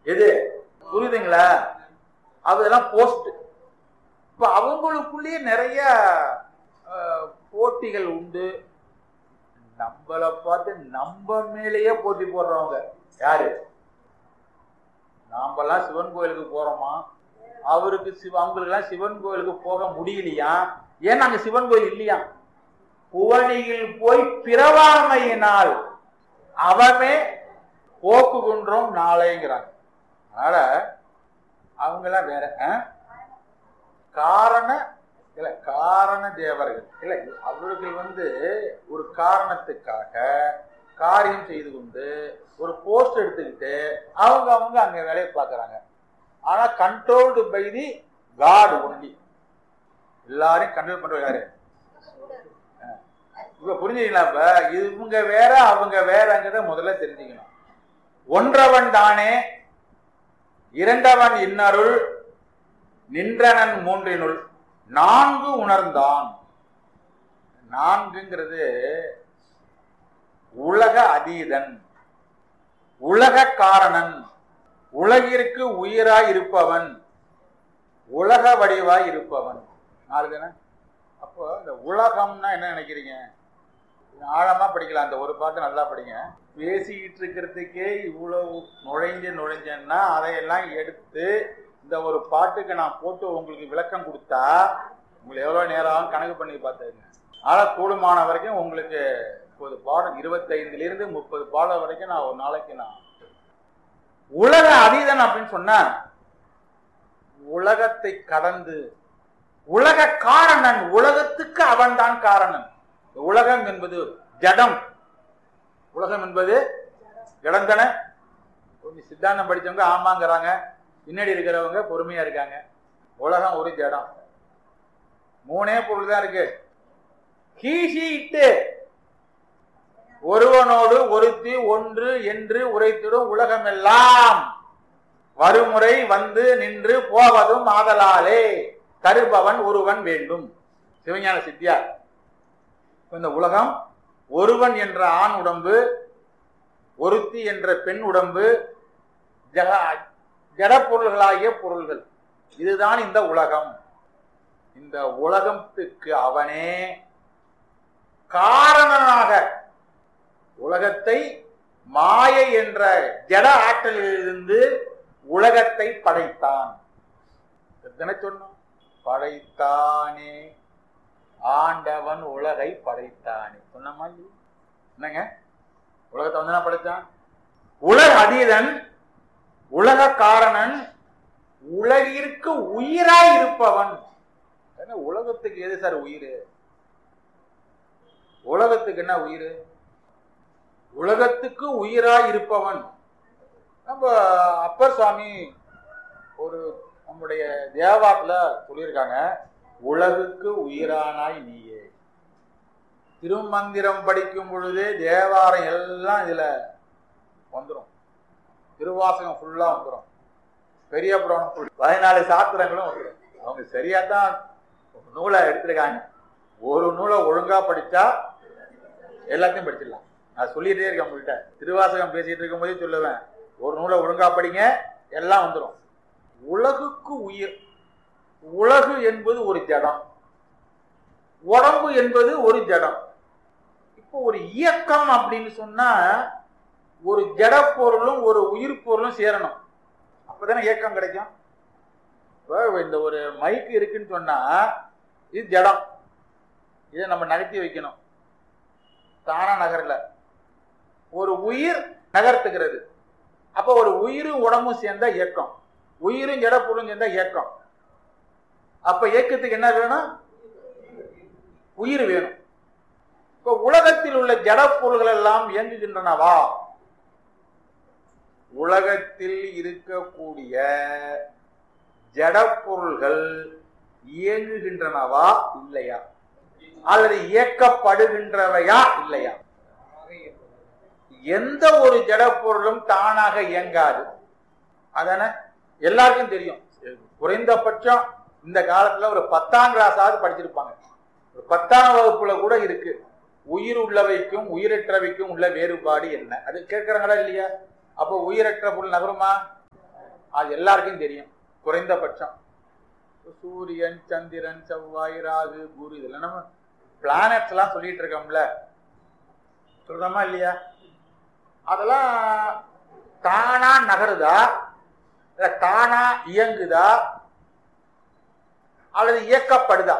எது புரியுதுங்களா அதெல்லாம் போஸ்ட் இப்ப அவங்களுக்குள்ளேயே நிறைய அஹ், போட்டிகள் உண்டு நம்மளை பார்த்து நம்ம மேலேயே போட்டி போடுறவங்க யாரு நாமெல்லாம் சிவன் கோயிலுக்கு போறோமா அவருக்கு சிவ அவங்களுக்கெல்லாம் சிவன் கோயிலுக்கு போக முடியலையா ஏன் அங்க சிவன் கோயில் இல்லையா புவனியில் போய் பிறவாமையினால் அவமே போக்குகின்றோம் நாளைங்கிறாங்க அதனால அவங்கெல்லாம் வேற ஆ? காரண இல்ல காரண தேவர்கள் இல்ல அவர்கள் வந்து ஒரு காரணத்துக்காக காரியம் செய்து கொண்டு ஒரு போஸ்ட் எடுத்துக்கிட்டு அவங்க அவங்க அங்க வேலையை பார்க்கறாங்க ஆனா controlled by the God only எல்லாரையும் கண்ட்ரோல் பண்றது யாரு ஆ. இப்ப புரிஞ்சுங்களா இப்ப இவங்க வேற அவங்க வேறங்கிறத முதல்ல தெரிஞ்சுக்கணும் ஒன்றவன் தானே இரண்டவன் இன்னருள் நின்றனன் மூன்றினுள் நான்கு உணர்ந்தான் நான்குங்கிறது உலக அதீதன் உலக காரணன் உலகிற்கு உயிராய் இருப்பவன் உலக வடிவாய் இருப்பவன் நாலு தானே அப்போ இந்த உலகம்னா என்ன நினைக்கிறீங்க ஆழமா படிக்கலாம் அந்த ஒரு பாட்டு நல்லா படிங்க பேசிக்கிட்டு இருக்கிறதுக்கே இவ்வளவு நுழைஞ்சு நுழைஞ்சேன்னா அதையெல்லாம் எடுத்து இந்த ஒரு பாட்டுக்கு நான் போட்டு உங்களுக்கு விளக்கம் கொடுத்தா உங்களுக்கு எவ்வளவு நேரம் ஆகும் கணக்கு பண்ணி பார்த்துங்க ஆனா கூடுமான வரைக்கும் உங்களுக்கு முப்பது பாடம் இருபத்தைந்துல இருந்து முப்பது பாடம் வரைக்கும் நான் ஒரு நாளைக்கு நான் உலக அதீதன் அப்படின்னு சொன்னா உலகத்தை கடந்து உலக காரணன் உலகத்துக்கு அவன்தான் காரணன் உலகம் என்பது ஜடம் உலகம் என்பது ஜடம் தானே கொஞ்சம் சித்தாந்தம் படிச்சவங்க ஆமாங்கிறாங்க பின்னாடி இருக்கிறவங்க பொறுமையா இருக்காங்க உலகம் ஒரு ஜடம் மூணே பொருள் தான் இருக்கு கீசி இட்டு ஒருவனோடு ஒருத்தி ஒன்று என்று உரைத்திடும் உலகமெல்லாம் வருமுறை வந்து நின்று போவதும் ஆதலாலே தருபவன் ஒருவன் வேண்டும் சிவஞான சித்தியார் இந்த உலகம் ஒருவன் என்ற ஆண் உடம்பு ஒருத்தி என்ற பெண் உடம்பு ஜக ஜடப்பொருள்களாகிய பொருள்கள் இதுதான் இந்த உலகம் இந்த உலகத்துக்கு அவனே காரணனாக உலகத்தை மாயை என்ற ஜட ஆற்றலிலிருந்து உலகத்தை படைத்தான் எத்தனை சொன்னோம் படைத்தானே ஆண்டவன் உலகை படைத்தானே சொன்ன மாதிரி என்னங்க உலகத்தை வந்து என்ன படைத்தான் உலக அதீதன் உலக காரணன் உலகிற்கு உயிராய் இருப்பவன் என்ன உலகத்துக்கு எது சார் உயிர் உலகத்துக்கு என்ன உயிர் உலகத்துக்கு உயிராய் இருப்பவன் நம்ம அப்பர் சுவாமி ஒரு நம்முடைய தேவாத்துல சொல்லியிருக்காங்க உலகுக்கு உயிரானாய் நீயே திருமந்திரம் படிக்கும் பொழுதே தேவாரம் எல்லாம் இதுல வந்துடும் திருவாசகம் ஃபுல்லா வந்துடும் பெரிய புராணம் full. பதினாலு சாத்திரங்களும் வந்துடும் அவங்க சரியா தான் நூலை எடுத்திருக்காங்க ஒரு நூலை ஒழுங்கா படிச்சா எல்லாத்தையும் படிச்சிடலாம் நான் சொல்லிட்டே இருக்கேன் உங்கள்கிட்ட திருவாசகம் பேசிட்டு இருக்கும்போதே சொல்லுவேன் ஒரு நூலை ஒழுங்கா படிங்க எல்லாம் வந்துடும் உலகுக்கு உயிர் உலகு என்பது ஒரு ஜடம் உடம்பு என்பது ஒரு ஜடம் இப்போ ஒரு இயக்கம் அப்படின்னு சொன்னா ஒரு ஜட பொருளும் ஒரு உயிர் பொருளும் சேரணும் அப்பதானே இயக்கம் கிடைக்கும் இப்போ இந்த ஒரு மைக் இருக்குன்னு சொன்னா இது ஜடம் இதை நம்ம நகர்த்தி வைக்கணும் தானா நகரல ஒரு உயிர் நகர்த்துகிறது அப்போ ஒரு உயிரும் உடம்பும் சேர்ந்தா இயக்கம் உயிரும் ஜட பொருளும் சேர்ந்தா இயக்கம் அப்ப இயக்கத்துக்கு என்ன வேணும் உயிர் வேணும் இப்ப உலகத்தில் உள்ள ஜட பொருள்கள் எல்லாம் இயங்குகின்றனவா உலகத்தில் இருக்கக்கூடிய ஜட பொருள்கள் இயங்குகின்றனவா இல்லையா அல்லது இயக்கப்படுகின்றவையா இல்லையா எந்த ஒரு ஜட பொருளும் தானாக இயங்காது அதானே எல்லாருக்கும் தெரியும் குறைந்தபட்சம் இந்த காலத்துல ஒரு பத்தாம் கிளாஸாவது படிச்சிருப்பாங்க ஒரு பத்தாம் வகுப்புல கூட இருக்கு உயிர் உள்ளவைக்கும் உயிரற்றவைக்கும் உள்ள வேறுபாடு என்ன அது கேட்கறாங்களா இல்லையா அப்போ உயிரற்ற பொருள் நகருமா அது எல்லாருக்கும் தெரியும் குறைந்தபட்சம் சூரியன் சந்திரன் செவ்வாய் ராகு குரு இதெல்லாம் நம்ம பிளானட்ஸ் எல்லாம் சொல்லிட்டு இருக்கோம்ல சொல்றோமா இல்லையா அதெல்லாம் தானா நகருதா இல்ல தானா இயங்குதா அல்லது இயக்கப்படுதா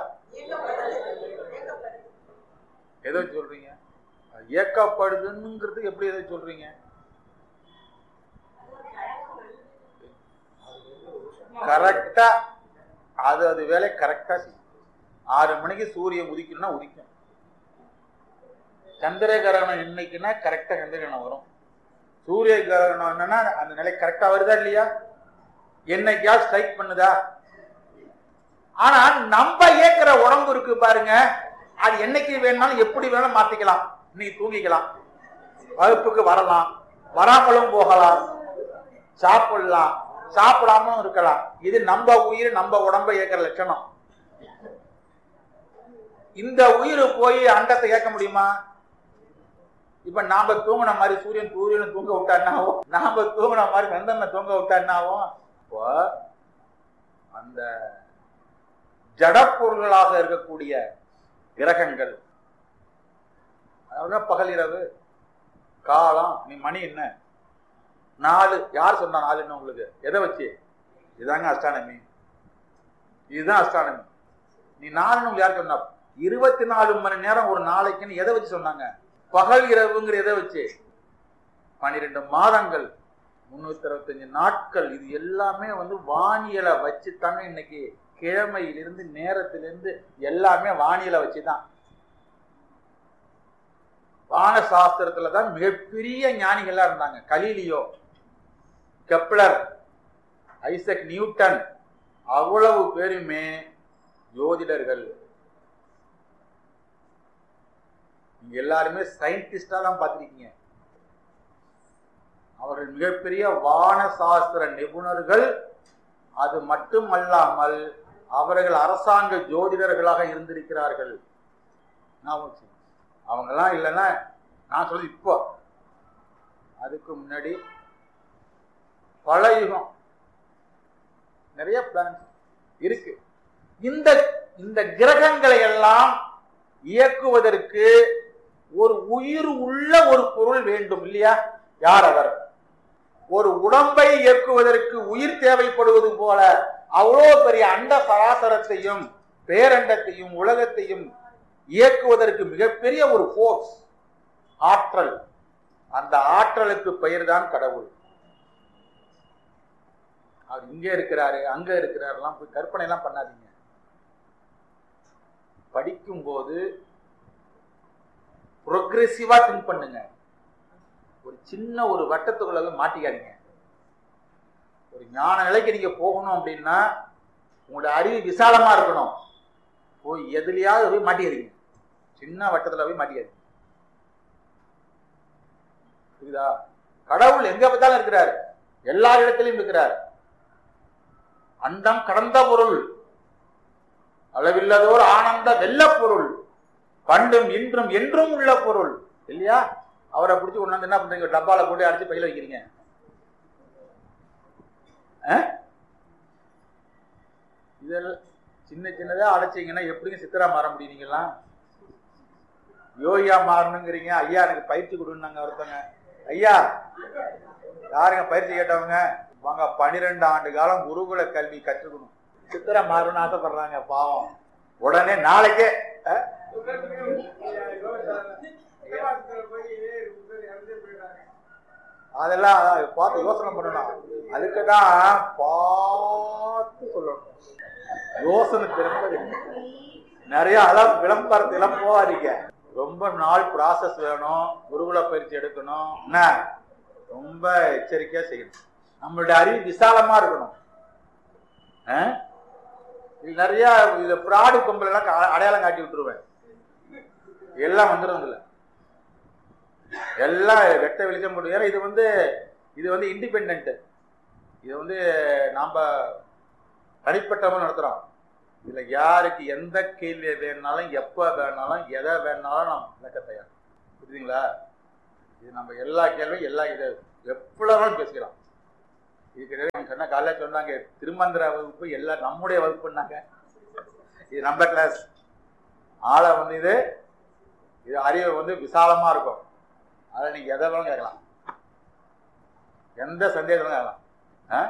எதை சொல்றீங்க இயக்கப்படுதுங்கிறது எப்படி எதை சொல்றீங்க கரெக்டா அது அது வேலை கரெக்டா செய்யும் ஆறு மணிக்கு சூரியன் உதிக்கணும்னா உதிக்கும் சந்திர கிரகணம் இன்னைக்குன்னா கரெக்டா சந்திர கிரகணம் வரும் சூரிய கிரகணம் என்னன்னா அந்த நிலை கரெக்டா வருதா இல்லையா என்னைக்கா ஸ்ட்ரைக் பண்ணுதா ஆனா நம்ம ஏக்கிற உடம்பு இருக்கு பாருங்க அது என்னைக்கு வேணாலும் எப்படி வேணாலும் மாத்திக்கலாம் இன்னைக்கு தூங்கிக்கலாம் வகுப்புக்கு வரலாம் வராமலும் போகலாம் சாப்பிடலாம் சாப்பிடாமலும் இருக்கலாம் இது நம்ம உயிர் நம்ம உடம்ப இயக்கிற லட்சணம் இந்த உயிர் போய் அண்டத்தை இயக்க முடியுமா இப்ப நாம தூங்கின மாதிரி சூரியன் சூரியன் தூங்க விட்டான்னாவும் நாம தூங்கின மாதிரி சந்திரனை தூங்க விட்டான்னாவும் இப்போ அந்த ஜடப்பொருள்களாக இருக்கக்கூடிய கிரகங்கள் அதாவது பகல் இரவு காலம் நீ மணி என்ன நாலு யார் சொன்னா நாலு என்ன உங்களுக்கு எதை வச்சு இதாங்க அஸ்ட்ரானமி இதுதான் அஸ்ட்ரானமி நீ நாலுன்னு உங்களுக்கு யார் சொன்னா இருபத்தி நாலு மணி நேரம் ஒரு நாளைக்குன்னு எதை வச்சு சொன்னாங்க பகல் இரவுங்கிற எதை வச்சு பன்னிரெண்டு மாதங்கள் முன்னூத்தி அறுபத்தஞ்சு நாட்கள் இது எல்லாமே வந்து வானியலை வச்சு தானே இன்னைக்கு கிழமையிலிருந்து நேரத்திலிருந்து எல்லாமே வானியலை வச்சுதான் வான சாஸ்திரத்துல தான் மிகப்பெரிய ஞானிகளா இருந்தாங்க கலீலியோ கெப்லர் ஐசக் நியூட்டன் அவ்வளவு பேருமே ஜோதிடர்கள் நீங்க எல்லாருமே சயின்டிஸ்டா தான் பார்த்திருக்கீங்க அவர்கள் மிகப்பெரிய வான சாஸ்திர நிபுணர்கள் அது மட்டுமல்லாமல் அவர்கள் அரசாங்க ஜோதிடர்களாக இருந்திருக்கிறார்கள் அவங்கெல்லாம் இல்லைன்னா நான் சொல்லி இப்போ அதுக்கு முன்னாடி பல யுகம் நிறைய பிளான்ஸ் இருக்கு இந்த இந்த கிரகங்களை எல்லாம் இயக்குவதற்கு ஒரு உயிர் உள்ள ஒரு பொருள் வேண்டும் இல்லையா யார் அவர் ஒரு உடம்பை இயக்குவதற்கு உயிர் தேவைப்படுவது போல அவ்வளோ பெரிய அண்ட சராசரத்தையும் பேரண்டத்தையும் உலகத்தையும் இயக்குவதற்கு மிகப்பெரிய ஒரு போர்ஸ் ஆற்றல் அந்த ஆற்றலுக்கு பெயர் தான் கடவுள் அவர் இங்க இருக்கிறாரு அங்க இருக்கிறாருலாம் போய் கற்பனை எல்லாம் பண்ணாதீங்க படிக்கும் போது ப்ரொக்ரெசிவா திங்க் பண்ணுங்க ஒரு சின்ன ஒரு வட்டத்துக்குள்ள போய் மாட்டிக்காதீங்க ஒரு ஞான நிலைக்கு நீங்க போகணும் அப்படின்னா உங்களோட அறிவு விசாலமா இருக்கணும் போய் எதுலயாவது போய் மாட்டிக்கிறீங்க சின்ன வட்டத்துல போய் மாட்டிக்காதீங்க புரியுதா கடவுள் எங்க பார்த்தாலும் இருக்கிறார் எல்லா இடத்திலும் இருக்கிறார் அண்டம் கடந்த பொருள் அளவில்லதோர் ஆனந்த வெள்ள பொருள் பண்டும் இன்றும் என்றும் உள்ள பொருள் இல்லையா அவரை பிடிச்சி கொண்டாந்து என்ன பண்றீங்க டப்பால போட்டு அடிச்சு பையில வைக்கிறீங்க இதெல்லாம் சின்ன சின்னதா அடைச்சிங்கன்னா எப்படிங்க சித்தரா மாற முடியும் நீங்கெல்லாம் யோகியா மாறணுங்கிறீங்க ஐயா எனக்கு பயிற்சி கொடுன்னாங்க ஒருத்தங்க ஐயா யாருங்க பயிற்சி கேட்டவங்க வாங்க பனிரெண்டு ஆண்டு காலம் குருகுல கல்வி கற்றுக்கணும் சித்திரை மாறணும்னு ஆசைப்படுறாங்க பாவம் உடனே நாளைக்கே அதெல்லாம் பார்த்து யோசனை பண்ணணும் அதுக்கு தான் பார்த்து சொல்லணும் யோசனை திறம்பது நிறைய அதான் விளம்பரத்திலாம் போகாதீங்க ரொம்ப நாள் ப்ராசஸ் வேணும் குருகுல பயிற்சி எடுக்கணும் என்ன ரொம்ப எச்சரிக்கையா செய்யணும் நம்மளுடைய அறிவு விசாலமா இருக்கணும் இது நிறைய இது பிராடு கும்பல் எல்லாம் அடையாளம் காட்டி விட்டுருவேன் எல்லாம் வந்துடும் இதுல எல்லாம் வெட்ட வெளிச்சம் போட்டு ஏன்னா இது வந்து இது வந்து இண்டிபெண்ட் இது வந்து நாம தனிப்பட்டவங்க நடத்துறோம் இதுல யாருக்கு எந்த கேள்வி வேணாலும் எப்ப வேணாலும் எதை வேணாலும் நாம் விளக்க தயார் புரியுதுங்களா இது நம்ம எல்லா கேள்வியும் எல்லா இது எவ்வளவு பேசிக்கலாம் இதுக்கு சொன்ன காலைல சொன்னாங்க திருமந்திர வகுப்பு எல்லாம் நம்முடைய வகுப்புன்னாங்க இது நம்ம கிளாஸ் ஆளை வந்து இது இது அறிவு வந்து விசாலமா இருக்கும் அதில் நீங்க எதை வேணும் கேட்கலாம் எந்த சந்தேகங்களும் கேட்கலாம் ஆ?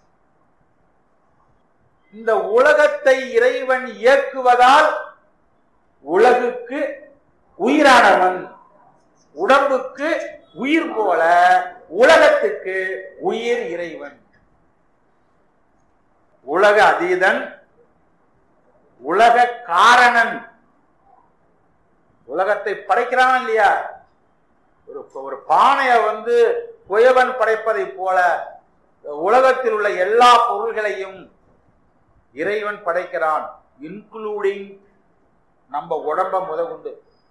இந்த உலகத்தை இறைவன் இயக்குவதால் உலகுக்கு உயிரானவன் உடம்புக்கு உயிர் போல உலகத்துக்கு உயிர் இறைவன் உலக அதீதன் உலக காரணன் உலகத்தை படைக்கிறான் இல்லையா ஒரு ஒரு பானைய வந்து குயவன் படைப்பதை போல உலகத்தில் உள்ள எல்லா பொருள்களையும் இறைவன் படைக்கிறான் இன்க்ளூடிங் நம்ம உடம்ப முதற்கொண்டு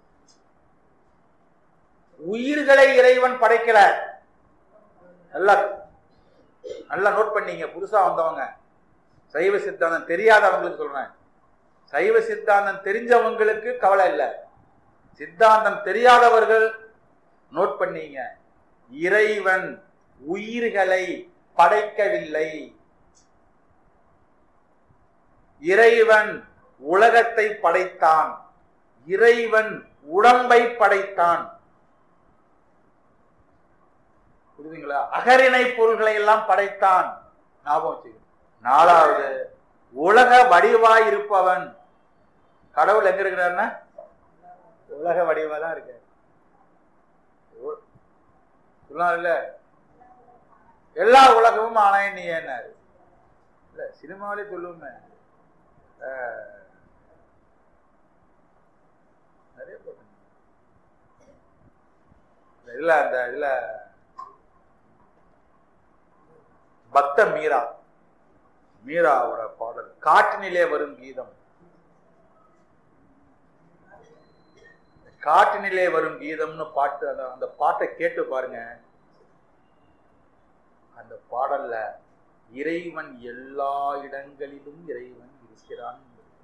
உயிர்களை இறைவன் படைக்கல நல்லா நல்லா நோட் பண்ணீங்க புதுசா வந்தவங்க சைவ சித்தாந்தம் தெரியாதவங்களுக்கு சொல்றேன் சைவ சித்தாந்தம் தெரிஞ்சவங்களுக்கு கவலை இல்லை சித்தாந்தம் தெரியாதவர்கள் நோட் பண்ணீங்க இறைவன் உயிர்களை படைக்கவில்லை இறைவன் உலகத்தை படைத்தான் இறைவன் உடம்பை படைத்தான் புரியுதுங்களா அகரிணை பொருள்களை எல்லாம் படைத்தான் ஞாபகம் வச்சுக்கணும் நாலாவது உலக வடிவாய் இருப்பவன் கடவுள் எங்க இருக்கிறாருன்னா உலக வடிவா தான் இருக்க சொல்லாம்ல எல்லா உலகமும் ஆனாய் நீ என்னாரு இல்ல சினிமாவிலே சொல்லுவோமே அஹ், நிறைய போட்டு இல்ல அந்த இதுல பக்த மீரா மீராவோட பாடல் காட்டினிலே வரும் கீதம் காட்டினிலே வரும் கீதம்னு பாட்டு அந்த அந்த பாட்டை கேட்டு பாருங்க அந்த பாடல்ல இறைவன் எல்லா இடங்களிலும் இறைவன் இருக்கிறான்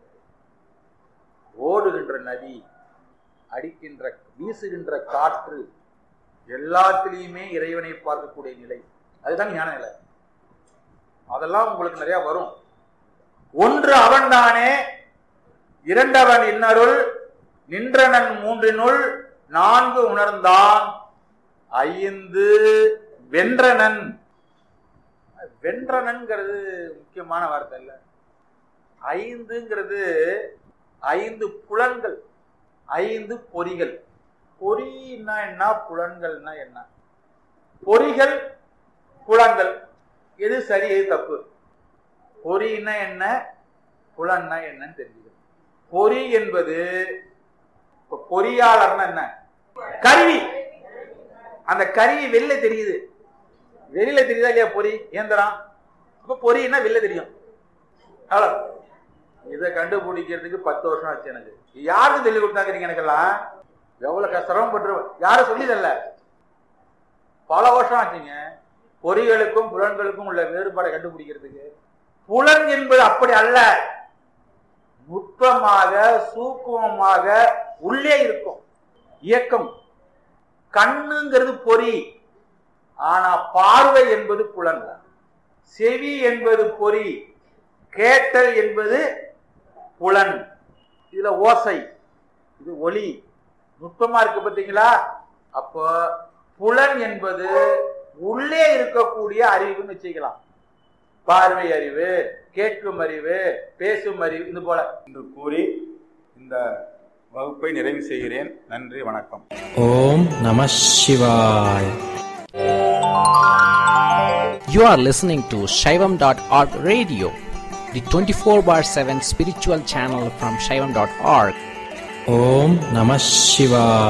ஓடுகின்ற நதி அடிக்கின்ற வீசுகின்ற காற்று எல்லாத்திலையுமே இறைவனை பார்க்கக்கூடிய நிலை அதுதான் ஞான நிலை அதெல்லாம் உங்களுக்கு நிறைய வரும் ஒன்று அவன்தானே இரண்டவன் இன்னருள் நின்றனன் மூன்றினுள் நான்கு உணர்ந்தான் ஐந்து வென்றனன் வென்றனன்ங்கிறது முக்கியமான வார்த்தை இல்ல ஐந்துங்கிறது ஐந்து புலன்கள் ஐந்து பொறிகள் பொறின்னா என்ன புலன்கள்னா என்ன பொறிகள் புலன்கள் எது சரி எது தப்பு பொறின்னா என்ன புலன்னா என்னன்னு தெரிஞ்சுக்கணும் பொறி என்பது இப்ப பொறியாளர்னா என்ன கருவி அந்த கருவி வெளில தெரியுது வெளியில தெரியுதா இல்லையா பொறி இயந்திரம் அப்ப பொறின்னா வெளில தெரியும் அவ்வளவு இதை கண்டுபிடிக்கிறதுக்கு பத்து வருஷம் ஆச்சு எனக்கு யாருக்கு சொல்லி கொடுத்தாங்க எனக்கெல்லாம் எவ்வளவு க- சிரமப்பட்டு யாரும் சொல்லிதல்ல பல வருஷம் ஆச்சுங்க பொறிகளுக்கும் புலன்களுக்கும் உள்ள வேறுபாடை கண்டுபிடிக்கிறதுக்கு புலன் என்பது அப்படி அல்ல நுட்பமாக சூக்குமமாக உள்ளே இருக்கும் இயக்கம் கண்ணுங்கிறது பொறி ஆனா பார்வை என்பது புலன் செவி என்பது பொறி கேட்டல் என்பது புலன் இதுல ஓசை இது ஒலி நுட்பமா இருக்கு பார்த்தீங்களா அப்போ புலன் என்பது உள்ளே இருக்கக்கூடிய அறிவுன்னு வச்சுக்கலாம் பார்வை அறிவு கேட்கும் அறிவு பேசும் அறிவு இது போல என்று கூறி இந்த வகுப்பை நிறைவு செய்கிறேன் நன்றி வணக்கம் Om Namah Shivaya. You are listening to Shaivam.org radio, the 24 bar 7 spiritual channel from Shaivam.org. Om Namah Shivaya.